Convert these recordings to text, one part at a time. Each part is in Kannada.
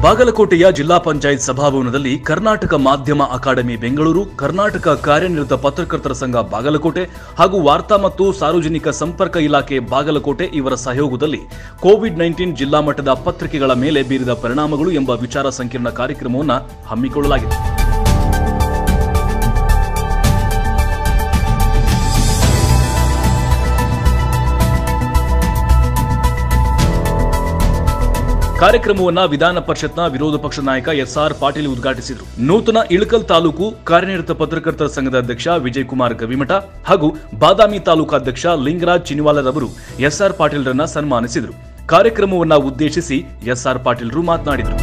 ಬಾಗಲಕೋಟೆಯ ಜಿಲ್ಲಾ ಪಂಚಾಯತ್ ಸಭಾಭವನದಲ್ಲಿ ಕರ್ನಾಟಕ ಮಾಧ್ಯಮ ಅಕಾಡೆಮಿ ಬೆಂಗಳೂರು ಕರ್ನಾಟಕ ಕಾರ್ಯನಿರತ ಪತ್ರಕರ್ತರ ಸಂಘ ಬಾಗಲಕೋಟೆ ಹಾಗೂ ವಾರ್ತಾ ಮತ್ತು ಸಾರ್ವಜನಿಕ ಸಂಪರ್ಕ ಇಲಾಖೆ ಬಾಗಲಕೋಟೆ ಇವರ ಸಹಯೋಗದಲ್ಲಿ ಕೋವಿಡ್ ನೈನ್ಟೀನ್ ಜಿಲ್ಲಾ ಮಟ್ಟದ ಪತ್ರಿಕೆಗಳ ಮೇಲೆ ಬೀರಿದ ಪರಿಣಾಮಗಳು ಎಂಬ ವಿಚಾರ ಸಂಕಿರಣ ಕಾರ್ಯಕ್ರಮವನ್ನು ಹಮ್ಮಿಕೊಳ್ಳಲಾಗಿದೆ ಕಾರ್ಯಕ್ರಮವನ್ನ ವಿಧಾನ ಪರಿಷತ್ನ ವಿರೋಧ ಪಕ್ಷ ನಾಯಕ ಎಸ್ಆರ್ ಪಾಟೀಲ್ ಉದ್ಘಾಟಿಸಿದರು ನೂತನ ಇಳಕಲ್ ತಾಲೂಕು ಕಾರ್ಯನಿರತ ಪತ್ರಕರ್ತರ ಸಂಘದ ಅಧ್ಯಕ್ಷ ವಿಜಯ್ ಕುಮಾರ್ ಗವಿಮಠ ಹಾಗೂ ಬಾದಾಮಿ ತಾಲೂಕಾಧ್ಯಕ್ಷ ಲಿಂಗರಾಜ್ ಚಿನಿವಾಲರವರು ಎಸ್ಆರ್ ಪಾಟೀಲ್ರನ್ನ ಸನ್ಮಾನಿಸಿದರು ಕಾರ್ಯಕ್ರಮವನ್ನ ಉದ್ದೇಶಿಸಿ ಎಸ್ಆರ್ ಪಾಟೀಲ್ರು ಮಾತನಾಡಿದರು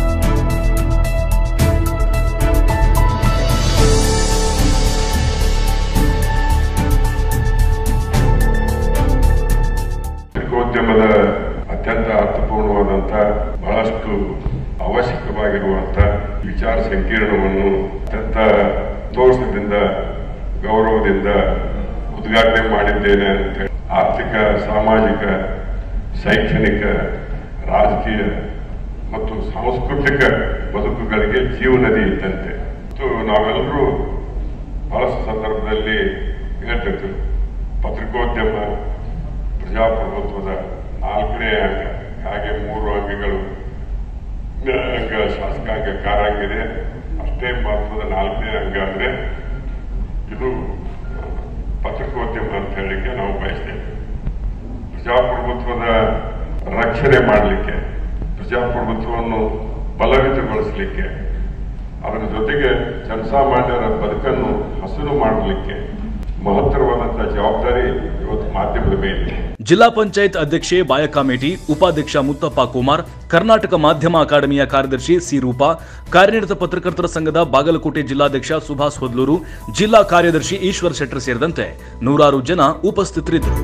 ಪತ್ರಿಕೋದ್ಯಮದ ಅತ್ಯಂತ ಅರ್ಥಪೂರ್ಣವಾದಂತ ಬಹಳಷ್ಟು ಅವಶ್ಯಕವಾಗಿರುವಂತ ವಿಚಾರ ಸಂಕಿರಣವನ್ನು ಅತ್ಯಂತ ಸಂತೋಷದಿಂದ ಗೌರವದಿಂದ ಉದ್ಘಾಟನೆ ಮಾಡಿದ್ದೇನೆ ಅಂತ ಹೇಳಿ. ಆರ್ಥಿಕ ಸಾಮಾಜಿಕ ಶೈಕ್ಷಣಿಕ ರಾಜಕೀಯ ಮತ್ತು ಸಾಂಸ್ಕೃತಿಕ ಬದುಕುಗಳಿಗೆ ಜೀವನದಿ ಇದ್ದಂತೆ ಮತ್ತು ನಾವೆಲ್ಲರೂ ಬಹಳಷ್ಟು ಸಂದರ್ಭದಲ್ಲಿ ಹೇಳ್ತಿರ್ತೀವಿ ಪತ್ರಿಕೋದ್ಯಮ ಪ್ರಜಾಪ್ರಭುತ್ವದ ನಾಲ್ಕನೇ ಅಂಗ ಹಾಗೆ ಮೂರು ಅಂಗಗಳು ಅಂಗ ಶಾಸಕಾಂಗ ಕಾರಾಗಿದೆ ಅಷ್ಟೇ ಮಹತ್ವದ ನಾಲ್ಕನೇ ಅಂಗ ಅಂದ್ರೆ ಇದು ಪತ್ರಿಕೋದ್ಯಮ ಅಂತ ಹೇಳಲಿಕ್ಕೆ ನಾವು ಬಯಸ್ತೇವೆ ಪ್ರಜಾಪ್ರಭುತ್ವದ ರಕ್ಷಣೆ ಮಾಡಲಿಕ್ಕೆ ಪ್ರಜಾಪ್ರಭುತ್ವವನ್ನು ಬಲವಿತಗೊಳಿಸಲಿಕ್ಕೆ ಅದರ ಜೊತೆಗೆ ಜನಸಾಮಾನ್ಯರ ಬದುಕನ್ನು ಹಸನು ಮಾಡಲಿಕ್ಕೆ ಮಹತ್ತರವಾದಂತಹ ಜವಾಬ್ದಾರಿ ಇವತ್ತು ಮಾಧ್ಯಮದ ಮೇಲೆ ಜಿಲ್ಲಾ ಪಂಚಾಯತ್ ಅಧ್ಯಕ್ಷೆ ಬಾಯಕಾಮೇಟಿ ಉಪಾಧ್ಯಕ್ಷ ಮುತ್ತಪ್ಪ ಕುಮಾರ್ ಕರ್ನಾಟಕ ಮಾಧ್ಯಮ ಅಕಾಡೆಮಿಯ ಕಾರ್ಯದರ್ಶಿ ಸಿ ರೂಪಾ ಕಾರ್ಯನಿರತ ಪತ್ರಕರ್ತರ ಸಂಘದ ಬಾಗಲಕೋಟೆ ಜಿಲ್ಲಾಧ್ಯಕ್ಷ ಸುಭಾಸ್ ಹೊದ್ಲೂರು ಜಿಲ್ಲಾ ಕಾರ್ಯದರ್ಶಿ ಈಶ್ವರ್ ಶೆಟ್ಟರ್ ಸೇರಿದಂತೆ ನೂರಾರು ಜನ ಉಪಸ್ಥಿತರಿದ್ದರು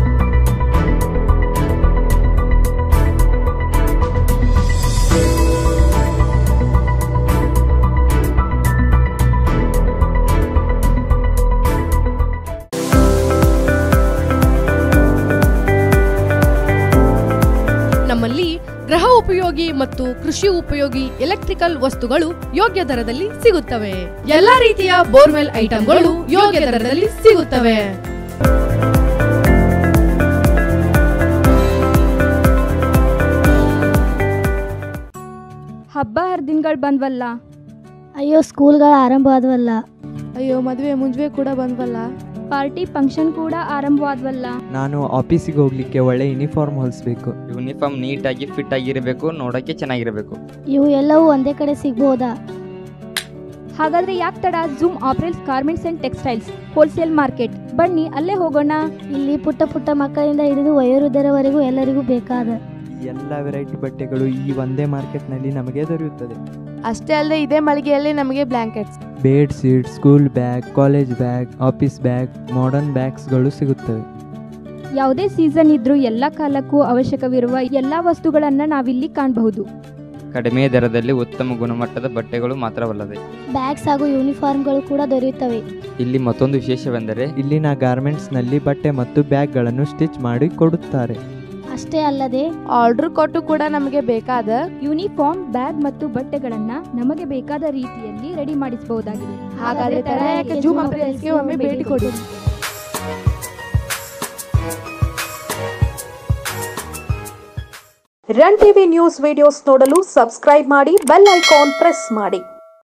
ನಮ್ಮಲ್ಲಿ ಗೃಹ ಉಪಯೋಗಿ ಮತ್ತು ಕೃಷಿ ಉಪಯೋಗಿ ಎಲೆಕ್ಟ್ರಿಕಲ್ ವಸ್ತುಗಳು ಯೋಗ್ಯ ದರದಲ್ಲಿ ಸಿಗುತ್ತವೆ ಎಲ್ಲಾ ರೀತಿಯ ಬೋರ್ವೆಲ್ ಐಟಂಗಳು ಯೋಗ್ಯ ದರದಲ್ಲಿ ಸಿಗುತ್ತವೆ ಹಬ್ಬ ಹರಿದಿನಗಳು ಬಂದ್ವಲ್ಲ ಅಯ್ಯೋ ಸ್ಕೂಲ್ಗಳು ಆರಂಭ ಆದವಲ್ಲ ಅಯ್ಯೋ ಮದುವೆ ಮುಂಜುವೆ ಕೂಡ ಬಂದ್ವಲ್ಲ ಪಾರ್ಟಿ ಫಂಕ್ಷನ್ ಕೂಡ ಆರಂಭವಾದ್ವಲ್ಲ ನಾನು ಆಫೀಸಿಗೆ ಹೋಗ್ಲಿಕ್ಕೆ ಒಳ್ಳೆ ಯೂನಿಫಾರ್ಮ್ ಹೊಲಿಸ್ಬೇಕು ಯೂನಿಫಾರ್ಮ್ ನೀಟಾಗಿ ಫಿಟ್ ಆಗಿರಬೇಕು ನೋಡೋಕ್ಕೆ ಚೆನ್ನಾಗಿರಬೇಕು ಇವು ಎಲ್ಲವೂ ಒಂದೇ ಕಡೆ ಸಿಗ್ಬೋದಾ ಹಾಗಾದ್ರೆ ಯಾಕೆ ತಡ Zoom apparels garments and textiles wholesale market ಬನ್ನಿ ಅಲ್ಲೇ ಹೋಗೋಣ ಇಲ್ಲಿ ಪುಟ್ಟ ಪುಟ್ಟ ಮಕ್ಕಳಿಂದ ಹಿಡಿದು ವಯೋವೃದ್ಧರವರೆಗೂ ಎಲ್ಲರಿಗೂ ಬೇಕಾದ ಈ ಎಲ್ಲ ವೆರೈಟಿ ಬಟ್ಟೆಗಳು ಈ ಒಂದೇ ಮಾರ್ಕೆಟ್ನಲ್ಲಿ ನಮಗೆ ದೊರೆಯುತ್ತದೆ ಅಷ್ಟೇ ಅಲ್ಲದೆ ಇದೇ ಮಳಿಗೆಯಲ್ಲಿ ನಮಗೆ blankets bed sheet school bag college bag office bag modern ಬ್ಯಾಗ್ಸ್ಗಳು ಸಿಗುತ್ತವೆ ಯಾವುದೇ ಸೀಸನ್ ಇದ್ರೂ ಎಲ್ಲ ಕಾಲಕ್ಕೂ ಅವಶ್ಯಕವಿರುವ ಎಲ್ಲ ವಸ್ತುಗಳನ್ನ ನಾವಿಲ್ಲಿ ಕಾಣಬಹುದು ಕಡಿಮೆ ದರದಲ್ಲಿ ಉತ್ತಮ ಗುಣಮಟ್ಟದ ಬಟ್ಟೆಗಳು ಮಾತ್ರವಲ್ಲದೆ ಬ್ಯಾಗ್ಸ್ ಹಾಗೂ ಯೂನಿಫಾರ್ಮ್ಗಳು ಕೂಡ ದೊರೆಯುತ್ತವೆ ಇಲ್ಲಿ ಮತ್ತೊಂದು ವಿಶೇಷವೆಂದರೆ ಇಲ್ಲಿನ ಗಾರ್ಮೆಂಟ್ಸ್ನಲ್ಲಿ ಬಟ್ಟೆ ಮತ್ತು ಬ್ಯಾಗ್ಗಳನ್ನು ಸ್ಟಿಚ್ ಮಾಡಿ ಕೊಡುತ್ತಾರೆ ಅಷ್ಟೇ ಅಲ್ಲದೆ ಆರ್ಡರ್ ಕೊಟ್ಟು ಕೂಡ ನಮಗೆ ಬೇಕಾದ ಯೂನಿಫಾರ್ಮ್ ಬ್ಯಾಗ್ ಮತ್ತು ಬಟ್ಟೆಗಳನ್ನ ನಮಗೆ ಬೇಕಾದ ರೀತಿಯಲ್ಲಿ ರೆಡಿ ಮಾಡಿಸಬಹುದಾಗಿದೆ ಹಾಗಾದ್ರೆ ತಡ ಯಾಕೆ ಜೂಮ್ ಅಪ್ರಿಲ್ಸ್ಗೆ ಒಮ್ಮೆ ಭೇಟಿ ಕೊಡಿ ರನ್ ಟಿವಿ ನ್ಯೂಸ್ ವಿಡಿಯೋಸ್ ನೋಡಲು ಸಬ್ಸ್ಕ್ರೈಬ್ ಮಾಡಿ ಬೆಲ್ ಐಕಾನ್ ಪ್ರೆಸ್ ಮಾಡಿ